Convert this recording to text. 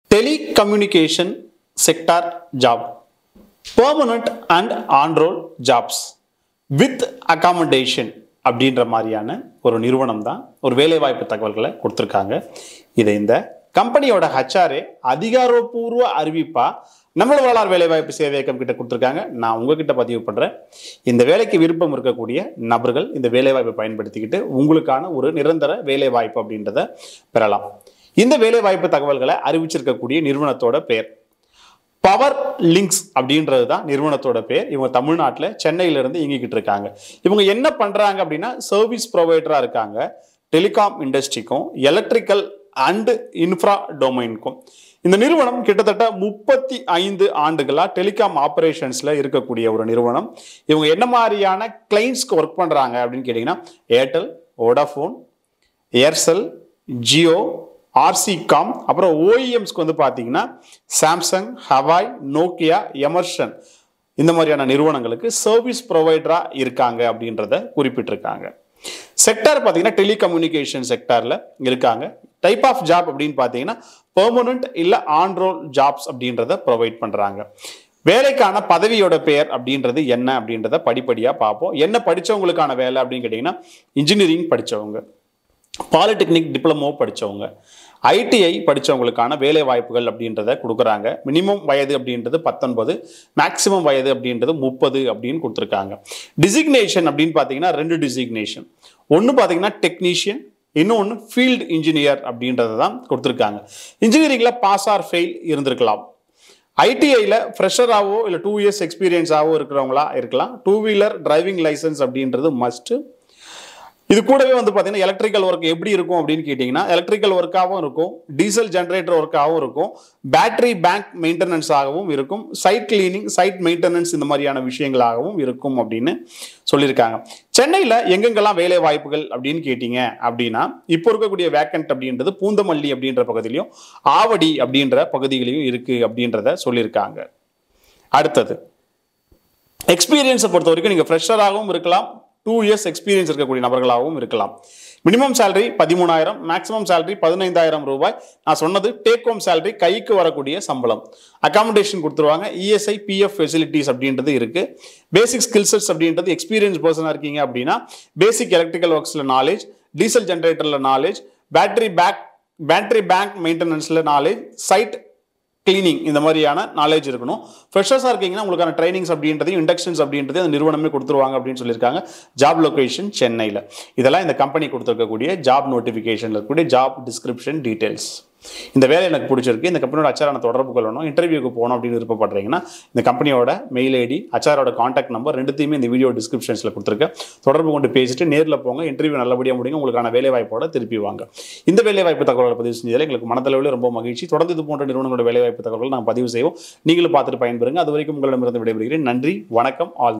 telecommunication sector job permanent and on roll jobs with accommodation அப்படின்ற மாதிரியான ஒரு நிறுவனம் தான் ஒரு வேலைவாய்ப்பு தகவல்களை கொடுத்துருக்காங்க இதை இந்த கம்பெனியோட ஹச்ஆர்ஏ அதிகாரப்பூர்வ அறிவிப்பா நம்மளோட வளார் வேலைவாய்ப்பு சேவை இயக்கம் கிட்ட கொடுத்துருக்காங்க நான் உங்ககிட்ட பதிவு பண்றேன் இந்த வேலைக்கு விருப்பம் இருக்கக்கூடிய நபர்கள் இந்த வேலைவாய்ப்பை பயன்படுத்திக்கிட்டு உங்களுக்கான ஒரு நிரந்தர வேலைவாய்ப்பு அப்படின்றத பெறலாம் இந்த வேலைவாய்ப்பு தகவல்களை அறிவிச்சிருக்கக்கூடிய நிறுவனத்தோட பெயர் பவர் லிங்க்ஸ் அப்படின்றது தான் நிறுவனத்தோட பேர் இவங்க தமிழ்நாட்டில் சென்னையிலிருந்து இயங்கிக்கிட்டு இருக்காங்க இவங்க என்ன பண்றாங்க அப்படின்னா சர்வீஸ் ப்ரொவைடராக இருக்காங்க டெலிகாம் இண்டஸ்ட்ரிக்கும் எலக்ட்ரிக்கல் அண்டு இன்ஃப்ரா டொமைனுக்கும் இந்த நிறுவனம் கிட்டத்தட்ட முப்பத்தி ஐந்து ஆண்டுகளா டெலிகாம் ஆபரேஷன்ஸ்ல இருக்கக்கூடிய ஒரு நிறுவனம் இவங்க என்ன மாதிரியான கிளைண்ட்ஸ்க்கு ஒர்க் பண்றாங்க அப்படின்னு கேட்டிங்கன்னா ஏர்டெல் வோடாஃபோன் ஏர்செல் ஜியோ ஆர்சிகாம் அப்புறம் ஓஇஎம்ஸ்க்கு வந்து பார்த்தீங்கன்னா சாம்சங் ஹவாய் நோக்கியா எமர்ஷன் இந்த மாதிரியான நிறுவனங்களுக்கு சர்வீஸ் ப்ரொவைடராக இருக்காங்க அப்படின்றத குறிப்பிட்டிருக்காங்க செக்டார் பார்த்தீங்கன்னா டெலிகம்யூனிகேஷன் செக்டாரில் இருக்காங்க டைப் ஆஃப் ஜாப் அப்படின்னு பார்த்தீங்கன்னா பெர்மனன்ட் இல்லை ஆன்ரோல் ஜாப்ஸ் அப்படின்றத ப்ரொவைட் பண்ணுறாங்க வேலைக்கான பதவியோட பெயர் அப்படின்றது என்ன அப்படின்றத படிப்படியாக பார்ப்போம் என்ன படித்தவங்களுக்கான வேலை அப்படின்னு கேட்டிங்கன்னா இன்ஜினியரிங் படித்தவங்க பாலிடெக்னிக் டிப்ளமோ படித்தவங்க ஐடிஐ படித்தவங்களுக்கான வேலை வாய்ப்புகள் அப்படின்றத கொடுக்குறாங்க மினிமம் வயது அப்படின்றது பத்தொன்பது மேக்ஸிமம் வயது அப்படின்றது முப்பது அப்படின்னு கொடுத்துருக்காங்க டிசிக்னேஷன் அப்படின்னு பார்த்தீங்கன்னா ரெண்டு டிசிக்னேஷன் ஒன்று பார்த்தீங்கன்னா டெக்னீஷியன் இன்னொன்று ஃபீல்டு இன்ஜினியர் அப்படின்றத தான் கொடுத்துருக்காங்க இன்ஜினியரிங்கில் பாஸ் ஆர் ஃபெயில் இருந்திருக்கலாம் ஐடிஐயில் ஃப்ரெஷராகவோ இல்லை டூ இயர்ஸ் எக்ஸ்பீரியன்ஸாகவோ இருக்கிறவங்களா இருக்கலாம் டூ வீலர் டிரைவிங் லைசன்ஸ் அப்படின்றது மஸ்ட்டு இது கூடவே வந்து பார்த்தீங்கன்னா எலக்ட்ரிக்கல் ஒர்க் எப்படி இருக்கும் அப்படின்னு கேட்டிங்கன்னா எலக்ட்ரிக்கல் ஒர்க்காகவும் இருக்கும் டீசல் ஜென்ரேட்டர் ஒர்க்காகவும் இருக்கும் பேட்டரி பேங்க் மெயின்டெனன்ஸாகவும் இருக்கும் சைட் கிளீனிங் சைட் மெயின்டெனன்ஸ் இந்த மாதிரியான விஷயங்களாகவும் இருக்கும் அப்படின்னு சொல்லியிருக்காங்க சென்னையில் எங்கெங்கெல்லாம் வேலை வாய்ப்புகள் அப்படின்னு கேட்டிங்க அப்படின்னா இப்போ இருக்கக்கூடிய வேக்கண்ட் அப்படின்றது பூந்தமல்லி அப்படின்ற பகுதியிலையும் ஆவடி அப்படின்ற பகுதிகளையும் இருக்குது அப்படின்றத சொல்லியிருக்காங்க அடுத்தது எக்ஸ்பீரியன்ஸை பொறுத்த வரைக்கும் நீங்கள் ஃப்ரெஷராகவும் இருக்கலாம் டூ இயர்ஸ் எக்ஸ்பீரியன்ஸ் இருக்கக்கூடிய நபர்களாகவும் இருக்கலாம் மினிமம் சேலரி பதிமூணாயிரம் மேக்ஸிமம் சேலரி பதினைந்தாயிரம் ரூபாய் நான் சொன்னது டேக் ஹோம் சேலரி கைக்கு வரக்கூடிய சம்பளம் அகாமடேஷன் கொடுத்துருவாங்க இஎஸ்ஐ பிஎஃப் ஃபெசிலிட்டிஸ் அப்படின்றது இருக்கு பேசிக் ஸ்கில் செட்ஸ் அப்படின்றது எக்ஸ்பீரியன்ஸ் பர்சனாக இருக்கீங்க அப்படின்னா பேசிக் எலக்ட்ரிக்கல் ஒர்க்ஸில் நாலேஜ் டீசல் ஜென்ரேட்டரில் knowledge battery back battery bank மெயின்டெனன்ஸில் நாலேஜ் சைட் கிளீனிங் இந்த மாதிரியான நாலேஜ் இருக்கணும் ஃப்ரெஷர்ஸாக இருக்கீங்கன்னா உங்களுக்கான ட்ரைனிங்ஸ் அப்படின்றதையும் இண்டக்ஷன்ஸ் அப்படின்றதையும் அந்த நிறுவனமே கொடுத்துருவாங்க அப்படின்னு சொல்லியிருக்காங்க ஜாப் லொகேஷன் சென்னையில் இதெல்லாம் இந்த கம்பெனி கொடுத்துருக்கக்கூடிய ஜாப் நோட்டிஃபிகேஷனில் இருக்கக்கூடிய ஜாப் டிஸ்கிரிப்ஷன் டீட்டெயில்ஸ் இந்த வேலை எனக்கு பிடிச்சிருக்கு இந்த கம்பெனியோட அச்சாரான தொடர்பு கொள்ளணும் இன்டர்வியூக்கு போகணும் அப்படின்னு விருப்பப்படுறீங்கன்னா இந்த கம்பெனியோட மெயில் ஐடி அச்சாரோட காண்டாக்ட் நம்பர் ரெண்டுத்தையுமே இந்த வீடியோ டிஸ்கிரிப்ஷன்ஸில் கொடுத்துருக்கேன் தொடர்பு கொண்டு பேசிட்டு நேரில் போங்க இன்டர்வியூ நல்லபடியாக முடியும் உங்களுக்கான வேலை வாய்ப்போட திருப்பி வாங்க இந்த வேலை வாய்ப்பு தகவலை பதிவு செஞ்சதில் எங்களுக்கு மனதளவில் ரொம்ப மகிழ்ச்சி தொடர்ந்து இது போன்ற நிறுவனங்களோட வேலை வாய்ப்பு தகவல்கள் நாங்கள் பதிவு செய்வோம் நீங்களும் பார்த்துட்டு பயன்பெறுங்க அது வரைக்கும் உங்களிடமிருந்து விடைபெறுகிறேன் நன்றி வணக்கம் ஆல்